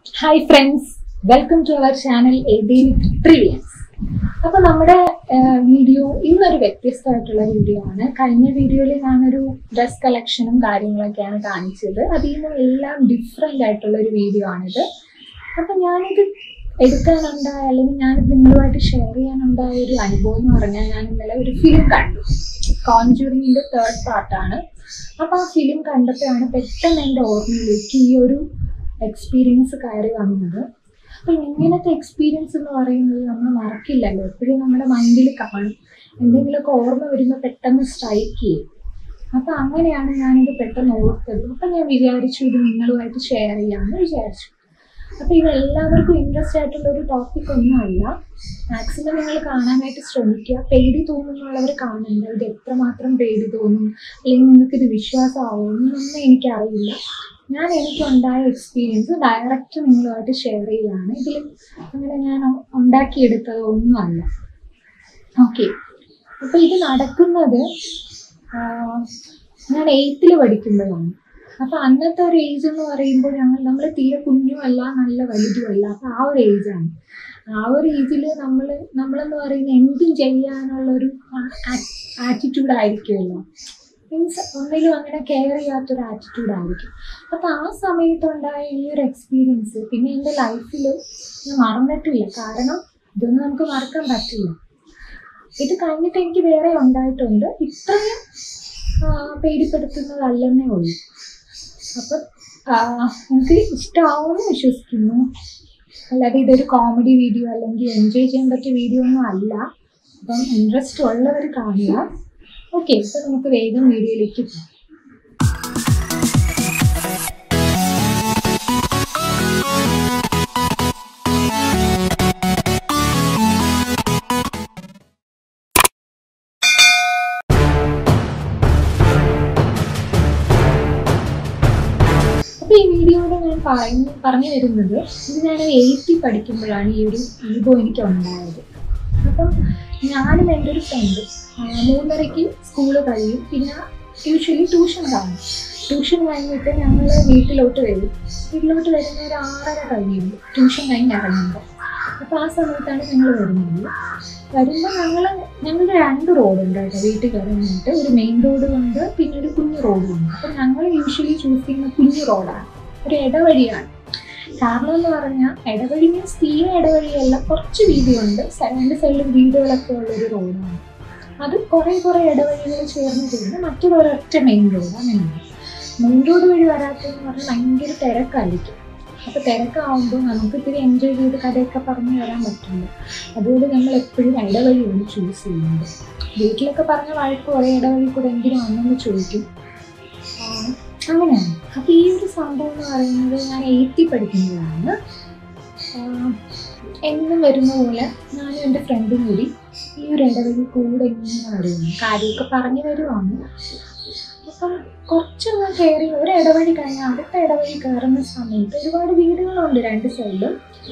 Hi friends welcome to our channel eighteen trivians അപ്പൊ നമ്മുടെ video ഇന്നൊരു വ്യത്യസ്തമായിട്ടുള്ള വീഡിയോ ആണ് കഴിഞ്ഞ വീഡിയോയിൽ ഞാനൊരു ഡ്രസ് കളക്ഷനും കാര്യങ്ങളൊക്കെയാണ് കാണിച്ചത് അതിൽ നിന്നും എല്ലാം ഡിഫറെൻ്റ് ആയിട്ടുള്ള ഒരു വീഡിയോ ആണിത് അപ്പൊ ഞാനിത് എടുക്കാനുണ്ടായ അല്ലെങ്കിൽ ഞാൻ നിങ്ങളുമായിട്ട് ഷെയർ ചെയ്യാനുണ്ടായ ഒരു അനുഭവം എന്ന് പറഞ്ഞാൽ ഞാൻ ഇന്നലെ ഒരു ഫിലിം കണ്ടു കോൺജൂറിങ്ങിന്റെ തേർഡ് പാർട്ടാണ് അപ്പൊ ആ ഫിലിം കണ്ടപ്പോഴാണ് പെട്ടെന്ന് എൻ്റെ ഓർമ്മയിലേക്ക് ഈ ഒരു എക്സ്പീരിയൻസ് കയറി വന്നത് അപ്പൊ ഇങ്ങനത്തെ എക്സ്പീരിയൻസ് എന്ന് പറയുന്നത് നമ്മൾ മറക്കില്ലല്ലോ എപ്പോഴും നമ്മുടെ മൈൻഡിൽ കാണും എന്തെങ്കിലുമൊക്കെ ഓർമ്മ വരുമ്പോൾ പെട്ടെന്ന് സ്ട്രൈക്ക് ചെയ്യും അപ്പൊ അങ്ങനെയാണ് ഞാനിത് പെട്ടെന്ന് ഓർത്തത് അപ്പൊ ഞാൻ വിചാരിച്ചു ഇത് നിങ്ങളുമായിട്ട് ഷെയർ ചെയ്യാമെന്ന് വിചാരിച്ചു അപ്പൊ ഇത് എല്ലാവർക്കും ഇൻട്രസ്റ്റ് ആയിട്ടുള്ള ഒരു ടോപ്പിക് ഒന്നുമല്ല മാക്സിമം നിങ്ങൾ കാണാനായിട്ട് ശ്രമിക്കുക പേടി തോന്നുന്നുള്ളവർ കാണണ്ട ഇത് എത്രമാത്രം പേടി തോന്നും അല്ലെങ്കിൽ നിങ്ങൾക്ക് ഇത് വിശ്വാസമാവും എന്നൊന്നും എനിക്കറിയില്ല ഞാൻ എനിക്കുണ്ടായ എക്സ്പീരിയൻസ് ഡയറക്റ്റ് നിങ്ങളുമായിട്ട് ഷെയർ ചെയ്യുകയാണ് ഇതിൽ അങ്ങനെ ഞാൻ ഉണ്ടാക്കിയെടുത്തത് ഒന്നുമല്ല ഓക്കെ അപ്പോൾ ഇത് നടക്കുന്നത് ആ, ഞാൻ എയ്ത്തിൽ പഠിക്കുമ്പോഴാണ് അപ്പോൾ അന്നത്തെ ഒരു ഏജ് എന്ന് പറയുമ്പോൾ ഞങ്ങൾ നമ്മൾ തീരെ കുഞ്ഞുമല്ല നല്ല വലുതുമല്ല അപ്പോൾ ആ ഒരു ഏജാണ് ആ ഒരു ഏജിൽ നമ്മൾ നമ്മളെന്ന് പറയുന്ന എന്തും ചെയ്യാനുള്ളൊരു ആറ്റിറ്റ്യൂഡ് ആയിരിക്കുമല്ലോ മീൻസ് ഒന്നിലും അങ്ങനെ കെയർ ചെയ്യാത്തൊരു ആറ്റിറ്റ്യൂഡ് ആയിരിക്കും അപ്പോൾ ആ സമയത്തുണ്ടായ ഈ ഒരു എക്സ്പീരിയൻസ് പിന്നെ എൻ്റെ ലൈഫിൽ ഞാൻ മറന്നിട്ടില്ല കാരണം ഇതൊന്നും നമുക്ക് മറക്കാൻ പറ്റില്ല ഇത് കഴിഞ്ഞിട്ട് എനിക്ക് വേറെ ഉണ്ടായിട്ടുണ്ട് ഇത്രയും ആ, പേടിപ്പെടുത്തുന്നതല്ലെന്നേ ഉള്ളൂ അപ്പം ആ, എനിക്ക് ഇഷ്ടമാവുമെന്ന് വിശ്വസിക്കുന്നു അല്ലാതെ ഇതൊരു കോമഡി വീഡിയോ അല്ലെങ്കിൽ എൻജോയ് ചെയ്യാൻ പറ്റിയ വീഡിയോ ഒന്നും അല്ല അപ്പം ഇൻട്രസ്റ്റ് ഉള്ളവർ കാണുക ഓക്കെ ഇപ്പം നമുക്ക് വേഗം വീഡിയോയിലേക്ക് പോകാം അപ്പൊ ഈ വീഡിയോയിൽ ഞാൻ പറയുന്നു പറഞ്ഞു വരുന്നത് ഇത് ഞാൻ എയ്ത്തിൽ പഠിക്കുമ്പോഴാണ് ഈ ഒരു ഈഗോ എനിക്ക് ഉണ്ടായത് അപ്പം ഞാനും എൻ്റെ ഒരു ഫ്രണ്ട് മൂന്നരയ്ക്ക് സ്കൂള് കഴിയും പിന്നെ യൂഷ്വലി ട്യൂഷൻ കാണും ട്യൂഷൻ കഴിഞ്ഞിട്ട് ഞങ്ങൾ വീട്ടിലോട്ട് വരും വീട്ടിലോട്ട് വരുന്ന ഒരു ആറര കഴിയും ട്യൂഷൻ കഴിഞ്ഞ് ഇറങ്ങുമ്പോൾ അപ്പോൾ ആ സമയത്താണ് ഞങ്ങൾ വരുന്നത് വരുമ്പോൾ ഞങ്ങൾ ഞങ്ങൾക്ക് രണ്ട് റോഡുണ്ട് കേട്ടോ വീട്ടിൽ കയറാനായിട്ട് ഒരു മെയിൻ റോഡും ഉണ്ട് പിന്നെ ഒരു കുഞ്ഞു റോഡും ഉണ്ട് അപ്പം ഞങ്ങൾ യൂഷ്വലി ചൂസ് ചെയ്യുന്ന കുഞ്ഞു റോഡാണ് ഒരു ഇടവഴിയാണ് കാരണം എന്ന് പറഞ്ഞാൽ ഇടവഴി മീൻസ് തീരെ ഇടവഴിയല്ല കുറച്ച് വീതിയുണ്ട് സ- രണ്ട് സൈഡിലും വീടുകളൊക്കെ ഉള്ളൊരു റോഡാണ് അത് കുറേ കുറേ ഇടവഴികൾ ചേർന്ന് ചേർന്ന് മറ്റൊരു ഒരൊറ്റ മെയിൻ റോഡ് അങ്ങനെയാണ് മെയിൻ റോഡ് വഴി വരാത്തതെന്ന് പറഞ്ഞാൽ ഭയങ്കര തിരക്കായിരിക്കും അപ്പോൾ തിരക്കാവുമ്പോൾ നമുക്ക് ഇത്തിരി എൻജോയ് ചെയ്ത് കഥയൊക്കെ പറഞ്ഞു വരാൻ പറ്റില്ല അതുകൊണ്ട് നമ്മൾ എപ്പോഴും ഇടവഴിയാണ് ചൂസ് ചെയ്യുന്നത് വീട്ടിലൊക്കെ പറഞ്ഞ വഴക്ക് കുറേ ഇടവഴി കൂടെ എങ്കിലും വന്നെന്ന് ചോദിക്കും ആ, അങ്ങനെയാണ് അപ്പോൾ ഈ ഒരു സംഭവം എന്ന് പറയുന്നത് ഞാൻ എയ്ത്തിൽ പഠിക്കുന്നതാണ് ആ, എന്നും വരുന്ന പോലെ ഞാനും എൻ്റെ ഫ്രണ്ടും കൂടി ഈ ഒരു ഇടവഴി കൂടെ ഇങ്ങനെ വരുവാണ് കാര്യമൊക്കെ പറഞ്ഞു വരുവാണ് അപ്പം കുറച്ചൊന്ന് കയറി ഒരു ഇടവഴി കഴിഞ്ഞാൽ അടുത്ത ഇടവഴി കയറുന്ന സമയത്ത് ഒരുപാട് വീടുകളുണ്ട് രണ്ട് സൈഡിലും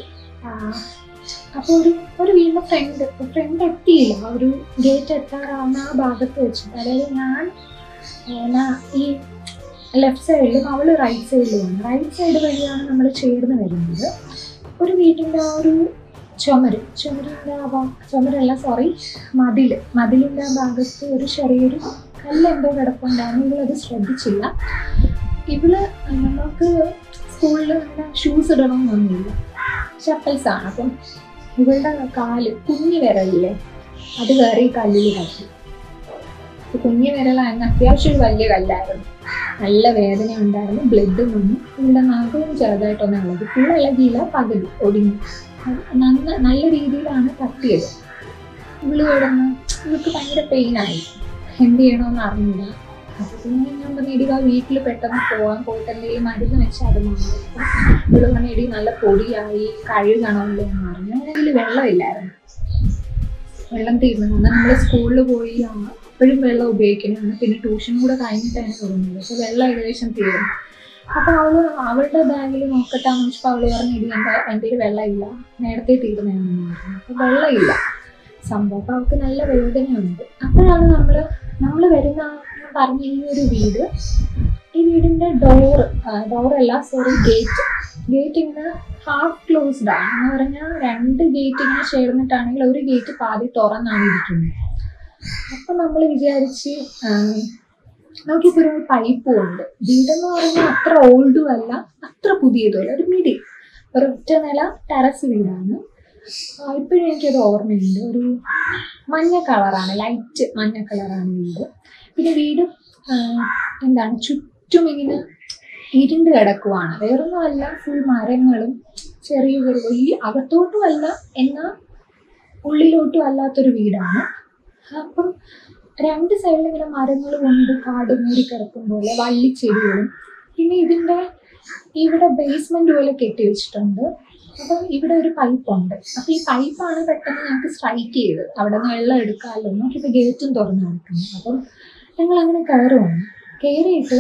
അപ്പോൾ ഒരു ഒരു വീടിൻ്റെ ഫ്രണ്ട് ഫ്രണ്ട് എത്തിയില്ല ആ ഒരു ഗേറ്റ് എത്താറാവുന്ന ആ ഭാഗത്ത് വെച്ചിട്ട് അതായത് ഞാൻ ആ, നാ- ഈ ലെഫ്റ്റ് സൈഡിലും അവൾ റൈറ്റ് സൈഡിലുമാണ് റൈറ്റ് സൈഡ് വഴിയാണ് നമ്മൾ ചേർന്ന് വരുന്നത് ഒരു വീട്ടിൻ്റെ ആ ഒരു ചുമര് ചുമരിൻ്റെ ആ ഭാഗം ചുമരല്ല സോറി മതിൽ മതിലിൻ്റെ ആ ഭാഗത്ത് ഒരു ചെറിയൊരു കല്ലെന്തോ കിടപ്പുണ്ടായിരുന്നു ഇവളത് ശ്രദ്ധിച്ചില്ല ഇവള് നമുക്ക് സ്കൂളിൽ അങ്ങനെ ഷൂസ് ഇടണമെന്നൊന്നുമില്ല ചപ്പൽസ് ആണ് അപ്പം ഇവളുടെ കാല് കുഞ്ഞു വിരലില്ലേ അത് വേറെ ഈ കല്ലിൽ കത്തി അപ്പൊ കുഞ്ഞു വിരലായിരുന്നു അത്യാവശ്യം ഒരു വലിയ കല്ലായിരുന്നു നല്ല വേദന ഉണ്ടായിരുന്നു ബ്ലഡ് വന്നു ഇവിടെ നഖവും ചെറുതായിട്ടൊന്ന് ഇളകി ഫുൾ ഇളകിയില്ല പകുതി ഒടിഞ്ഞു അത് നന്ന നല്ല രീതിയിലാണ് തട്ടിയത് ഇവള് കിടന്ന് ഇവൾക്ക് ഭയങ്കര പെയിനായി എന്ത് ചെയ്യണമെന്ന് അറിഞ്ഞില്ല അപ്പൊ പിന്നെ ഞാൻ പറഞ്ഞു എടി വാ വീട്ടിൽ പെട്ടെന്ന് പോകാൻ പോയിട്ട് എന്തെങ്കിലും മരുന്ന് വെച്ചാൽ അത് മാറും ഇവിടെ പറഞ്ഞു എടി നല്ല പൊടിയായി കഴുകണമല്ലോ എന്ന് പറഞ്ഞു അങ്ങനെ ഇതിൽ വെള്ളമില്ലായിരുന്നു വെള്ളം തീർന്നു എന്നാൽ നമ്മൾ സ്കൂളിൽ പോയി ആ, അപ്പോഴും വെള്ളം ഉപയോഗിക്കണമാണ് പിന്നെ ട്യൂഷൻ കൂടെ കഴിഞ്ഞിട്ടാണ് തുടങ്ങുന്നത് അപ്പോൾ വെള്ളം ഏകദേശം തീർന്നു അപ്പോൾ അവള് അവളുടെ ബാഗിൽ നോക്കട്ടാന്ന് വെച്ചപ്പോൾ അവള് പറഞ്ഞു ഇടി എൻ്റെ എൻ്റെ കയ്യിൽ വെള്ളമില്ല നേരത്തെ തീർന്നതാണെന്ന് പറഞ്ഞു അപ്പോൾ വെള്ളമില്ല സംഭവം അപ്പോൾ അവൾക്ക് നല്ല വേദനയുണ്ട് അപ്പോഴാണ് നമ്മൾ നമ്മൾ വരുന്ന ആ ഞാൻ പറഞ്ഞ ഈ ഒരു വീട് ഈ വീടിൻ്റെ ഡോറ് ഡോറല്ല സോറി ഗേറ്റ് ഗേറ്റ് ഇങ്ങനെ ഹാഫ് ക്ലോസ്ഡ് ആണ് എന്ന് പറഞ്ഞാൽ രണ്ട് ഗേറ്റ് ഇങ്ങനെ ചേർന്നിട്ടാണെങ്കിൽ ഒരു ഗേറ്റ് പാതി തുറന്നാണ് ഇരിക്കുന്നത് അപ്പൊ നമ്മൾ വിചാരിച്ച് ആ, നമുക്കിപ്പോ ഒരു പൈപ്പും ഉണ്ട് വീടെന്ന് പറഞ്ഞാൽ അത്ര ഓൾഡും അല്ല അത്ര പുതിയതും അല്ല ഒരു മിഡിൽ ഒരു ഒറ്റ നില ടെറസ് വീടാണ് ആ, ഇപ്പോഴും എനിക്കത് ഓർമ്മയുണ്ട് ഒരു മഞ്ഞ കളറാണ് ലൈറ്റ് മഞ്ഞ കളറാണ് വീട് പിന്നെ വീട് ആ, എന്താണ് ചുറ്റും ഇങ്ങനെ ഇരുണ്ട് കിടക്കുവാണ് വേറൊന്നും അല്ല ഫുൾ മരങ്ങളും ചെറിയ ചെറിയ ഈ അകത്തോട്ടും അല്ല എന്നാൽ ഉള്ളിലോട്ടും അല്ലാത്തൊരു വീടാണ് അപ്പം രണ്ട് സൈഡിൽ ഇങ്ങനെ മരങ്ങൾ കൊണ്ട് കാട് മൂടി കിടക്കും പോലെ വള്ളിച്ചെടികളും പിന്നെ ഇതിൻ്റെ ഇവിടെ ബേസ്മെന്റ് പോലെ കെട്ടി വെച്ചിട്ടുണ്ട് അപ്പം ഇവിടെ ഒരു പൈപ്പ് ഉണ്ട് അപ്പം ഈ പൈപ്പാണ് പെട്ടെന്ന് ഞങ്ങൾക്ക് സ്ട്രൈക്ക് ചെയ്തത് അവിടെ നിന്ന് വെള്ളം എടുക്കാമല്ലോ നോക്കിയപ്പോൾ ഗേറ്റും തുറന്നു കിടക്കുന്നു അപ്പം ഞങ്ങൾ അങ്ങനെ കയറുവാണ് കയറിയിട്ട്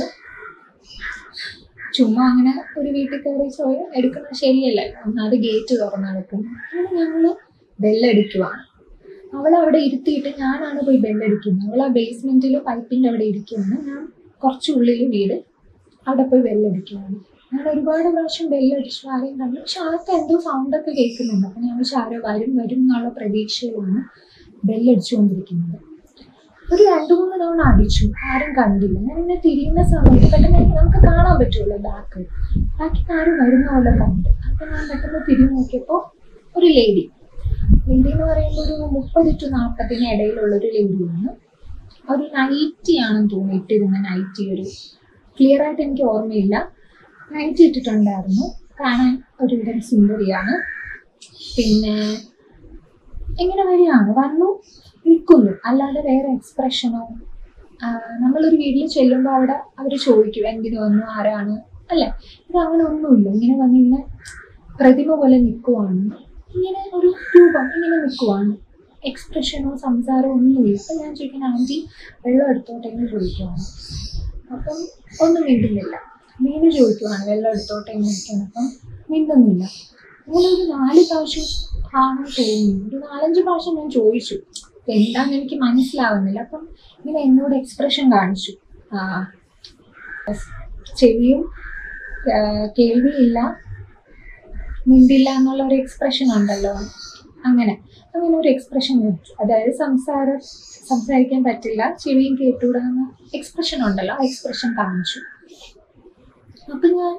ചുമ്മാ അങ്ങനെ ഒരു വീട്ടിൽ കയറി ചോയ എടുക്കുന്നത് ശരിയല്ലല്ലോ ഒന്നാമത് ഗേറ്റ് തുറന്നു കിടക്കുന്നു അങ്ങനെ ഞങ്ങൾ ബെല്ലടിക്കുവാണ് അവളെ അവിടെ ഇരുത്തിയിട്ട് ഞാനാണ് പോയി ബെല്ലടിക്കുന്നത് അവൾ ആ ബേസ്മെന്റിൽ പൈപ്പിന്റെ അവിടെ ഇരിക്കുകയാണ് ഞാൻ കുറച്ച് ഉള്ളിൽ വീട് അവിടെ പോയി ബെല്ലടിക്കുകയാണ് ഞാൻ ഒരുപാട് പ്രാവശ്യം ബെല്ലടിച്ചു ആരെയും കണ്ടു പക്ഷെ ആൾക്ക് എന്തോ സൗണ്ടൊക്കെ കേൾക്കുന്നുണ്ട് അപ്പം ഞാൻ പക്ഷെ ആരോ വരും വരും എന്നുള്ള പ്രതീക്ഷയിലാണ് ബെല്ലടിച്ചുകൊണ്ടിരിക്കുന്നത് ഒരു രണ്ടു മൂന്ന് തവണ അടിച്ചു ആരും കണ്ടില്ല ഞാൻ ഇങ്ങനെ തിരിയുന്ന സമയത്ത് പെട്ടെന്ന് നമുക്ക് കാണാൻ പറ്റുമല്ലോ ബാക്ക് ബാക്കി ആരും വരുന്ന പോലെ കണ്ടു അപ്പം ഞാൻ പെട്ടെന്ന് തിരിഞ്ഞു നോക്കിയപ്പോൾ ഒരു ലേഡി ലേഡി എന്ന് പറയുമ്പോൾ ഒരു മുപ്പത് ടു നാൽപ്പതിന് ഇടയിലുള്ള ഒരു ലേഡിയാണ് ഒരു നൈറ്റി ആണെന്ന് തോന്നുന്നു ഇട്ടിരുന്ന നൈറ്റി ഒരു ക്ലിയർ ആയിട്ട് എനിക്ക് ഓർമ്മയില്ല നൈറ്റി ഇട്ടിട്ടുണ്ടായിരുന്നു കാണാൻ ഒരുവിധം സുന്ദരിയാണ് പിന്നെ എങ്ങനെ വരികയാണ് വന്നു നിൽക്കുന്നു അല്ലാതെ വേറെ എക്സ്പ്രഷനോ നമ്മളൊരു വീട്ടിൽ ചെല്ലുമ്പോൾ അവിടെ അവർ ചോദിക്കും എന്തിനു വന്നു ആരാണ് അല്ലേ ഇത് അങ്ങനെ ഒന്നുമില്ല ഇങ്ങനെ വന്ന് ഇങ്ങനെ പ്രതിമ പോലെ നിൽക്കുവാണ് ഇങ്ങനെ ഒരു രൂപം ഇങ്ങനെ നിൽക്കുവാണ് എക്സ്പ്രഷനോ സംസാരമോ ഒന്നുമില്ല അപ്പം ഞാൻ ചോദിക്കുന്ന ആൻറ്റി വെള്ളം എടുത്തോട്ടെ എന്ന് ചോദിക്കുവാണ് അപ്പം ഒന്നും മിണ്ടുന്നില്ല മീന് ചോദിക്കുവാണ് വെള്ളം എടുത്തോട്ടെ എന്ന് ചോദിക്കുകയാണ് അപ്പം മിണ്ടുന്നില്ല അങ്ങനെ ഒരു നാല് പ്രാവശ്യം ആണെന്ന് തോന്നുന്നു ഒരു നാലഞ്ച് പ്രാവശ്യം ഞാൻ ചോദിച്ചു എന്താന്ന് എനിക്ക് മനസ്സിലാവുന്നില്ല അപ്പം ഇങ്ങനെ എന്നോട് എക്സ്പ്രഷൻ കാണിച്ചു ആ, ചെവിയും ആ, കേൾവിയില്ല മിണ്ടില്ല എന്നുള്ള ഒരു എക്സ്പ്രഷൻ ഉണ്ടല്ലോ അങ്ങനെ അങ്ങനെ ഒരു എക്സ്പ്രഷൻ കാണിച്ചു അതായത് സംസാരം സംസാരിക്കാൻ പറ്റില്ല ചെവിയും കേട്ടുകൂടാ എന്ന എക്സ്പ്രഷൻ ഉണ്ടല്ലോ ആ എക്സ്പ്രഷൻ കാണിച്ചു അപ്പം ഞാൻ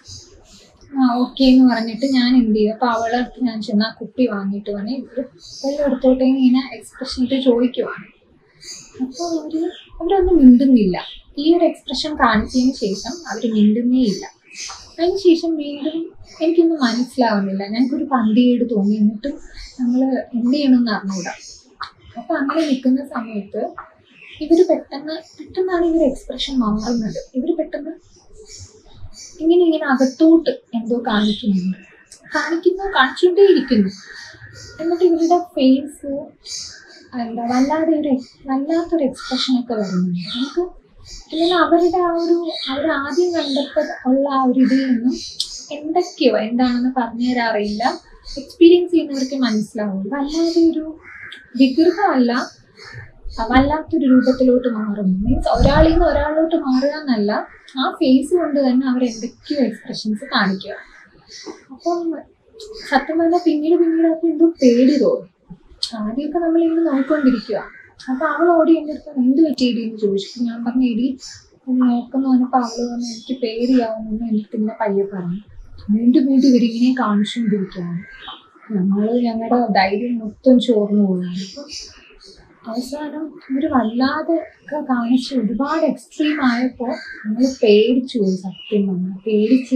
ആ ഓക്കെ എന്ന് പറഞ്ഞിട്ട് ഞാൻ എന്ത് ചെയ്തു അപ്പോൾ അവളെ അടുത്ത് ഞാൻ ചെന്ന് ആ കുപ്പി വാങ്ങിയിട്ട് വന്ന് ഇവര് വെള്ളം എടുത്തോട്ടെ എന്ന് ഇങ്ങനെ എക്സ്പ്രഷൻ ഇട്ട് ചോദിക്കുവാണ് അപ്പോൾ അവര് അവരൊന്നും മിണ്ടുന്നില്ല ഈ ഒരു എക്സ്പ്രഷൻ കാണിച്ചതിന് ശേഷം അവർ മിണ്ടുന്നേ ഇല്ല അതിന് ശേഷം വീണ്ടും എനിക്കൊന്നും മനസ്സിലാവുന്നില്ല ഞങ്ങൾക്കൊരു പന്തികേട് തോന്നി എന്നിട്ടും നമ്മൾ എന്ത് ചെയ്യണമെന്ന് അറിഞ്ഞൂടാ അപ്പോൾ അങ്ങനെ നിൽക്കുന്ന സമയത്ത് ഇവർ പെട്ടെന്ന് പെട്ടെന്നാണ് ഇവർ എക്സ്പ്രഷൻ മാറുന്നത് ഇവർ പെട്ടെന്ന് ഇങ്ങനെ ഇങ്ങനെ അകത്തോട്ട് എന്തോ കാണിക്കുന്നുണ്ട് കാണിക്കുന്നു കാണിച്ചുകൊണ്ടേ ഇരിക്കുന്നു എന്നിട്ട് ഇവരുടെ ഫേസ് എന്താ വല്ലാതെ ഒരു വല്ലാത്തൊരു എക്സ്പ്രഷൻ ഒക്കെ വരുന്നുണ്ട് നമുക്ക് അല്ലെങ്കിൽ അവരുടെ ആ ഒരു അവർ ആദ്യം കണ്ടപ്പോൾ ഉള്ള ആ ഒരു ഇതിൽ നിന്നും എന്തൊക്കെയോ എന്താണെന്ന് പറഞ്ഞു തരാൻ അറിയില്ല എക്സ്പീരിയൻസ് ചെയ്യുന്നവർക്ക് മനസ്സിലാവും വല്ലാതെ ഒരു വികൃതമല്ല വല്ലാത്തൊരു രൂപത്തിലോട്ട് മാറുന്നു മീൻസ് ഒരാളിൽ നിന്ന് ഒരാളിലോട്ട് മാറുക എന്നല്ല ആ ഫേസ് കൊണ്ട് തന്നെ അവർ എന്തൊക്കെയോ എക്സ്പ്രഷൻസ് കാണിക്കുക അപ്പം സത്യം പറഞ്ഞാൽ പിന്നീട് പിന്നീട് അവർക്ക് എന്തോ പേടി തോന്നും ആദ്യമൊക്കെ നമ്മളിങ്ങനെ നോക്കിക്കൊണ്ടിരിക്കുക അപ്പൊ അവൾ ഓടി എൻ്റെ അടുത്ത് എന്ത് പറ്റിയിടി എന്ന് ചോദിച്ചു ഞാൻ പറഞ്ഞു എടി ഒന്ന് നോക്കുന്നു പറഞ്ഞപ്പോൾ അവള് പറഞ്ഞു എനിക്ക് പേടിയാവുന്നു എനിക്ക് പിന്നെ പയ്യെ പറഞ്ഞു വീണ്ടും വീണ്ടും ഇവരിങ്ങനെ കാണിച്ചുകൊണ്ടിരിക്കുകയാണ് ഞങ്ങൾ ഞങ്ങളുടെ ധൈര്യം മൊത്തം ചോർന്നു പോവുകയാണ് അപ്പം അവസാനം ഇവർ വല്ലാതെ ഒക്കെ കാണിച്ച് ഒരുപാട് എക്സ്ട്രീം ആയപ്പോൾ നമ്മൾ പേടിച്ചു പോയി സത്യം പറഞ്ഞു പേടിച്ച്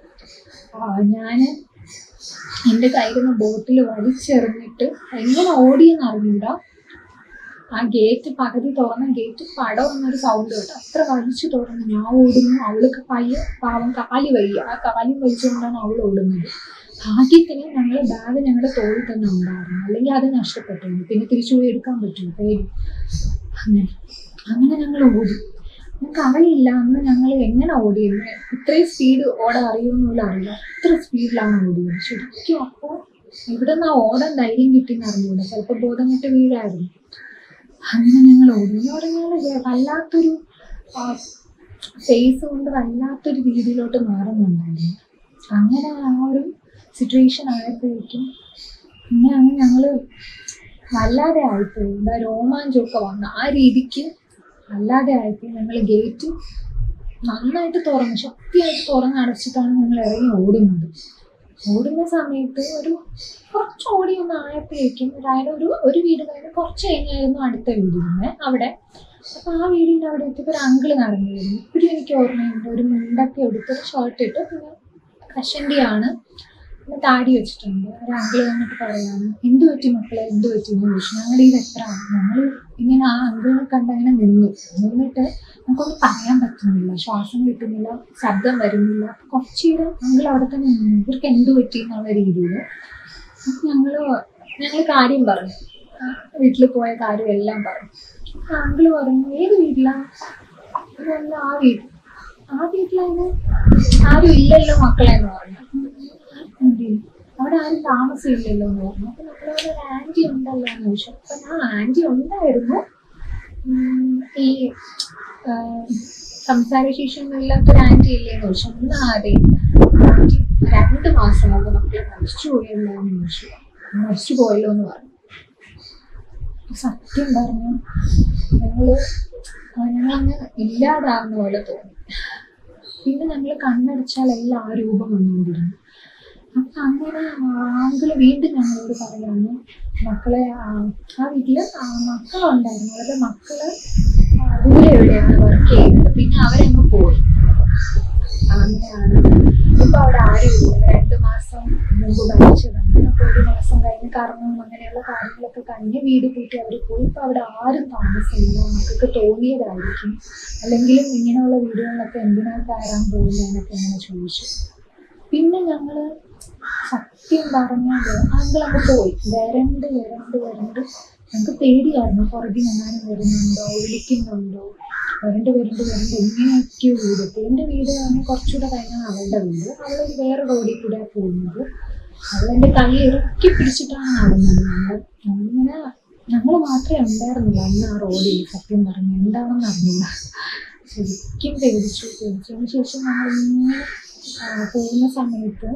ഞാൻ എൻ്റെ കയ്യിലിരുന്ന ബോട്ടിൽ വലിച്ചെറിഞ്ഞിട്ട് എങ്ങനെ ഓടിയെന്ന് അറിഞ്ഞൂടാ ആ ഗേറ്റ് പകുതി തുറന്ന ഗേറ്റ് പടം എന്നൊരു സൗണ്ട് കേട്ടോ അത്ര വലിച്ചു തുറന്ന് ഞാൻ ഓടുന്നു അവൾക്ക് പയ്യ പാവം കാലി വയ്യ ആ കാലി വലിച്ചുകൊണ്ടാണ് അവൾ ഓടുന്നത് ഭാഗ്യത്തിന് ഞങ്ങൾ ബാഗ് ഞങ്ങളുടെ തോളിൽ തന്നെ ഉണ്ടായിരുന്നു അല്ലെങ്കിൽ അത് നഷ്ടപ്പെട്ടു പിന്നെ തിരിച്ചു പോയി എടുക്കാൻ പറ്റുമോ പേടി അങ്ങനെ അങ്ങനെ ഞങ്ങൾ ഓടി ഞങ്ങൾക്ക് അറിയില്ല അന്ന് ഞങ്ങൾ എങ്ങനെ ഓടിയെന്ന് ഇത്രയും സ്പീഡ് ഓടാൻ അറിയുമെന്നുള്ള അറിയില്ല അത്ര സ്പീഡിലാണ് ഓടിയത് ശരിക്കും അപ്പോൾ ഇവിടെ നിന്ന് ആ ഓടാൻ ധൈര്യം കിട്ടിയെന്ന് അറിഞ്ഞൂടാ ചിലപ്പോൾ ബോധം കെട്ട് വീഴായിരുന്നു അങ്ങനെ ഞങ്ങൾ ഓടി എന്ന് പറഞ്ഞാൽ വല്ലാത്തൊരു ഫേസ് കൊണ്ട് വല്ലാത്തൊരു രീതിയിലോട്ട് മാറുന്നുണ്ടായിരുന്നു അങ്ങനെ ആ ഒരു സിറ്റുവേഷൻ ആയപ്പോഴേക്കും പിന്നെ അങ്ങ് ഞങ്ങള് വല്ലാതെ ആയിപ്പോയി എന്താ രോമാഞ്ചമൊക്കെ വന്നു ആ രീതിക്ക് വല്ലാതെ ആയിപ്പോയി ഞങ്ങൾ ഗേറ്റ് നന്നായിട്ട് തുറന്നു ശക്തിയായിട്ട് തുറന്ന് അടച്ചിട്ടാണ് ഞങ്ങൾ ഇറങ്ങി ഓടുന്നത് ഓടുന്ന സമയത്ത് ഒരു കുറച്ച് ഓടി ഒന്ന് ആയപ്പോഴേക്കും അതായത് ഒരു ഒരു വീട് കഴിഞ്ഞ് കുറച്ച് കഴിഞ്ഞായിരുന്നു അടുത്ത വീടിരുന്നത് അവിടെ അപ്പൊ ആ വീടിന്റെ അവിടെ എത്തിയപ്പോൾ ഒരു അങ്കിള് നടന്നു വരുന്നു ഇപ്പോഴും എനിക്ക് ഓർമ്മയുണ്ട് ഒരു മുണ്ടൊക്കെ എടുത്ത് ഷർട്ട് ഇട്ട് പിന്നെ കഷണ്ടിയാണ് പിന്നെ താടി വെച്ചിട്ടുണ്ട് ഒരു അങ്കിള് വന്നിട്ട് പറയാണ് എന്ത് പറ്റി മക്കളെ എന്ത് പറ്റി എന്ന് ചോദിച്ചു ഞങ്ങൾ ഈ എത്ര ഞങ്ങൾ ഇങ്ങനെ ആ അങ്കിളിനെ കണ്ട് അങ്ങനെ നിന്നു നിന്നിട്ട് നമുക്കൊന്നും പറയാൻ പറ്റുന്നില്ല ശ്വാസം കിട്ടുന്നില്ല ശബ്ദം വരുന്നില്ല അപ്പൊ കുറച്ച് നേരം അങ്കിൾ അവിടെ തന്നെ നിന്നു ഇവർക്ക് എന്ത് പറ്റി എന്നുള്ള രീതിയിൽ ഞങ്ങള് ഞങ്ങൾ കാര്യം പറഞ്ഞു വീട്ടിൽ പോയ കാര്യം എല്ലാം പറഞ്ഞു അങ്കിള് പറഞ്ഞു ഏത് വീട്ടിലാ ഇതല്ല ആ വീട്ടിൽ ആ വീട്ടിലാണ് ആരും ഇല്ലല്ലോ മക്കളെ എന്ന് പറഞ്ഞു അതെ. അവിടെ ആരും താമസമില്ലല്ലോ എന്ന് പറഞ്ഞു അപ്പൊ നമ്മളവിടെ ഒരു ആന്റി ഉണ്ടല്ലോ എന്ന് ചോദിച്ചു അപ്പൊ ആ ആന്റി ഉണ്ടായിരുന്നു ഉം, ഈ ആ, സംസാരശേഷിയൊന്നും ഇല്ലാത്തൊരു ആന്റി ഇല്ലേന്ന് ചോദിച്ചു എന്നാ അതെ ആന്റി രണ്ട് മാസം മുമ്പ് മക്കളെ മരിച്ചു പോയല്ലോ എന്ന് ചോദിച്ചു മരിച്ചു പോയല്ലോ എന്ന് പറഞ്ഞു സത്യം പറഞ്ഞു ഞങ്ങള് ഞങ്ങളങ്ങ് ഇല്ലാതാവുന്ന പോലെ തോന്നി പിന്നെ ഞങ്ങൾ കണ്ണടച്ചാൽ എല്ലാം ആ രൂപം വന്നുകൊണ്ടിരുന്നു അപ്പൊ അങ്ങനെ ആങ്കിള് വീണ്ടും ഞങ്ങളോട് പറയാണ് മക്കളെ ആ ആ വീട്ടില് ആ മക്കളുണ്ടായിരുന്നു അവരുടെ മക്കള് ആ ദൂരെ എവിടെയാണ് വർക്ക് ചെയ്യുന്നത് പിന്നെ അവരങ്ങ് പോയി അങ്ങനെയാണ് ഇപ്പൊ അവിടെ ആരുമില്ല രണ്ടു മാസം മുമ്പ് മരിച്ചതാണ് അപ്പൊ ഒരു മാസം കഴിഞ്ഞ് കർമ്മം അങ്ങനെയുള്ള കാര്യങ്ങളൊക്കെ കഴിഞ്ഞ് വീട് കൂട്ടി അവർ പോയി ഇപ്പൊ അവിടെ ആരും താമസമില്ല മക്കൾക്ക് തോന്നിയതായിരിക്കും അല്ലെങ്കിലും ഇങ്ങനെയുള്ള വീടുകളിലൊക്കെ എന്തിനാ കയറാൻ പോയില്ല എന്നൊക്കെ അങ്ങനെ ചോദിച്ചു പിന്നെ ഞങ്ങള് സത്യം പറഞ്ഞാൽ അങ്കിൾ അങ്ങ് പോയി വരണ്ട് വരണ്ട് വരണ്ട് ഞങ്ങൾക്ക് പേടിയായിരുന്നു പുറകിൽ എങ്ങാനും വരുന്നുണ്ടോ വിളിക്കുന്നുണ്ടോ വരണ്ട് വരണ്ട് വരണ്ട് എങ്ങനെയൊക്കെയോ വീട് എൻ്റെ വീട് പറഞ്ഞാൽ കുറച്ചുകൂടെ കഴിഞ്ഞാണ് അവളുടെ വീട് അവളൊരു വേറെ റോഡിൽ കൂടെ പോകുന്നത് അവളെൻ്റെ കൈ ഇറുക്കി പിടിച്ചിട്ടാണ് നടന്നത് ഞങ്ങൾ അങ്ങനെ ഞങ്ങൾ മാത്രമേ ഉണ്ടായിരുന്നില്ല അന്ന് ആ റോഡിൽ സത്യം പറഞ്ഞു എന്താണെന്ന് അറിഞ്ഞില്ല ശരിക്കും പേടിച്ചു പേടിച്ചതിന് ശേഷം ഞങ്ങൾ ഇങ്ങനെ ആ, പോകുന്ന സമയത്ത്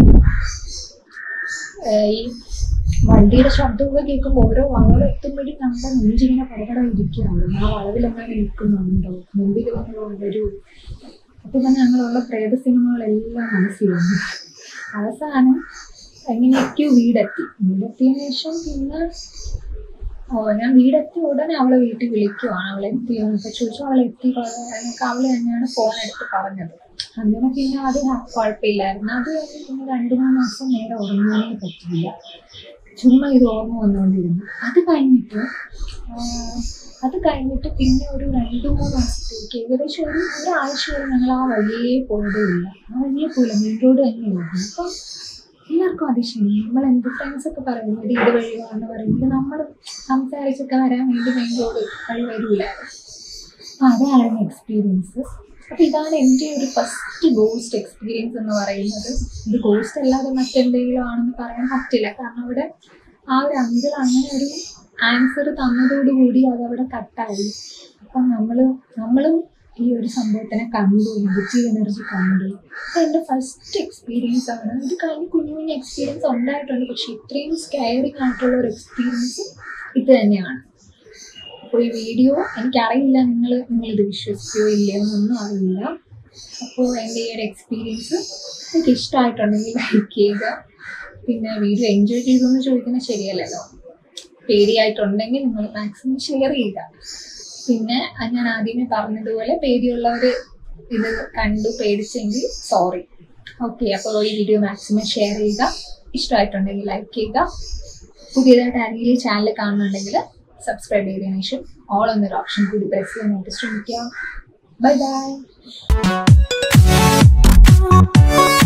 ഏഹ് ഈ വണ്ടിയുടെ ശബ്ദമൊക്കെ കേൾക്കുമ്പോൾ ഓരോ വളവെത്തുമ്പോഴും നമ്മുടെ നെഞ്ചിങ്ങനെ പടപട ഇരിക്കുകയാണ് ആ വളവിലെങ്ങനെ നിൽക്കുന്നുണ്ടോ മുമ്പിൽ വന്ന് ഒരു അപ്പൊ തന്നെ ഞങ്ങളുള്ള പ്രേത സിനിമകളെല്ലാം മനസ്സിൽ വന്നു അവസാനം എങ്ങനെയൊക്കെയോ വീടെത്തി വീടെത്തിയതിനു ശേഷം പിന്നെ ഓ ഞാൻ വീടെത്തി ഉടനെ അവളെ വീട്ടിൽ വിളിക്കുവാണ് അവളെ എത്തിയോ എന്നൊക്കെ ചോദിച്ചു അവളെ എത്തി എന്നൊക്കെ അവള് തന്നെയാണ് ഫോൺ എടുത്ത് പറഞ്ഞത് അങ്ങനെ പിന്നെ അത് ഹ- കുഴപ്പമില്ലായിരുന്നു അത് കഴിഞ്ഞ് പിന്നെ രണ്ടു മൂന്ന് മാസം നേരെ ഉറങ്ങാനേ പറ്റില്ല ചുമ്മാ ഇത് ഓർമ്മ വന്നുകൊണ്ടിരുന്നു അത് കഴിഞ്ഞിട്ട് ആ, അത് കഴിഞ്ഞിട്ട് പിന്നെ ഒരു രണ്ടു മൂന്ന് മാസത്തേക്ക് ഏകദേശം ഒരു ഒരാഴ്ച വരെ ഞങ്ങൾ ആ വഴിയേ പോയതേ ഇല്ല ആ വഴിയേ പോയില്ല മെയിൻ റോഡ് തന്നെയായിരുന്നു അപ്പം എല്ലാവർക്കും അതിശയം നമ്മൾ എന്ത് ഫ്രണ്ട്സ് ഒക്കെ പറയുന്നത് ഇത് വഴിയാണെന്ന് പറയുന്നത് നമ്മൾ സംസാരിച്ചൊക്കെ വരാൻ വേണ്ടി മെയിൻ റോഡ് വഴി വരില്ലായിരുന്നു അപ്പം അതായിരുന്നു എക്സ്പീരിയൻസ് അപ്പം ഇതാണ് എൻ്റെ ഒരു ഫസ്റ്റ് ഗോസ്റ്റ് എക്സ്പീരിയൻസ് എന്ന് പറയുന്നത് ഇത് ഗോസ്റ്റ് അല്ലാതെ മറ്റെന്തെങ്കിലും ആണെന്ന് പറയാൻ പറ്റില്ല കാരണം അവിടെ ആ ഒരു അങ്കിൾ അങ്ങനെ ഒരു ആൻസർ തന്നതോടുകൂടി അതവിടെ കട്ടായി അപ്പം നമ്മൾ നമ്മളും ഈ ഒരു സംഭവത്തിനെ കണ്ടു നെഗറ്റീവ് എനർജി കണ്ടു അപ്പം എൻ്റെ ഫസ്റ്റ് എക്സ്പീരിയൻസ് ആണ് ഇത് കഴിഞ്ഞ് കുഞ്ഞു കുഞ്ഞു എക്സ്പീരിയൻസ് ഉണ്ടായിട്ടുണ്ട് പക്ഷെ ഇത്രയും സ്കെയറിങ് ആയിട്ടുള്ള ഒരു എക്സ്പീരിയൻസ് ഇത് തന്നെയാണ് അപ്പോൾ ഈ വീഡിയോ എനിക്കറിയില്ല നിങ്ങൾ നിങ്ങളിത് വിശ്വസിക്കുകയോ ഇല്ലയോ എന്നൊന്നും അറിയില്ല അപ്പോൾ എൻ്റെ ഈ ഒരു എക്സ്പീരിയൻസ് എനിക്ക് ഇഷ്ടമായിട്ടുണ്ടെങ്കിൽ ലൈക്ക് ചെയ്യുക പിന്നെ വീഡിയോ എൻജോയ് ചെയ്തു എന്ന് ചോദിക്കുന്നത് ശരിയല്ലല്ലോ പേടിയായിട്ടുണ്ടെങ്കിൽ നിങ്ങൾ മാക്സിമം ഷെയർ ചെയ്യുക പിന്നെ അത് ഞാൻ ആദ്യമേ പറഞ്ഞതുപോലെ പേടിയുള്ളവർ ഇത് കണ്ടു പേടിച്ചെങ്കിൽ സോറി ഓക്കെ അപ്പോൾ ഈ വീഡിയോ മാക്സിമം ഷെയർ ചെയ്യുക ഇഷ്ടമായിട്ടുണ്ടെങ്കിൽ ലൈക്ക് ചെയ്യുക പുതിയതായിട്ട് ആരെങ്കിലും ചാനൽ കാണുന്നുണ്ടെങ്കിൽ സബ്സ്ക്രൈബ് ചെയ്തതിനു ശേഷം ഓൾ എന്നൊരു ഓപ്ഷൻ കൂടി പ്രസ് ചെയ്യാനായിട്ട് ശ്രമിക്കുക ബൈ ബൈ